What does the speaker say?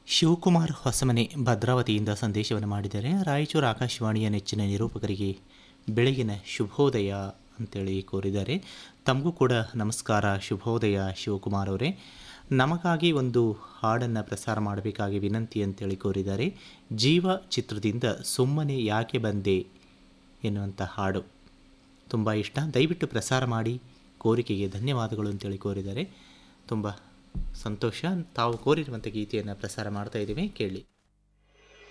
ಶಿವಕುಮಾರ್ ಹೊಸಮನೆ ಭದ್ರಾವತಿಯಿಂದ ಸಂದೇಶವನ್ನು ಮಾಡಿದ್ದಾರೆ ರಾಯಚೂರು ಆಕಾಶವಾಣಿಯ ನೆಚ್ಚಿನ ನಿರೂಪಕರಿಗೆ ಬೆಳಗಿನ ಶುಭೋದಯ ಅಂತೇಳಿ ಕೋರಿದ್ದಾರೆ ತಮಗೂ ಕೂಡ ನಮಸ್ಕಾರ ಶುಭೋದಯ ಶಿವಕುಮಾರ್ ಅವರೇ ನಮಗಾಗಿ ಒಂದು ಹಾಡನ್ನು ಪ್ರಸಾರ ಮಾಡಬೇಕಾಗಿ ವಿನಂತಿ ಅಂತೇಳಿ ಕೋರಿದ್ದಾರೆ ಜೀವ ಚಿತ್ರದಿಂದ ಸುಮ್ಮನೆ ಯಾಕೆ ಬಂದೆ ಎನ್ನುವಂಥ ಹಾಡು ತುಂಬ ಇಷ್ಟ ದಯವಿಟ್ಟು ಪ್ರಸಾರ ಮಾಡಿ ಕೋರಿಕೆಗೆ ಧನ್ಯವಾದಗಳು ಅಂತೇಳಿ ಕೋರಿದ್ದಾರೆ ತುಂಬ ಸಂತೋಷ ತಾವು ಕೋರಿರುವಂಥ ಗೀತೆಯನ್ನು ಪ್ರಸಾರ ಮಾಡ್ತಾ ಇದ್ದೀವಿ ಕೇಳಿ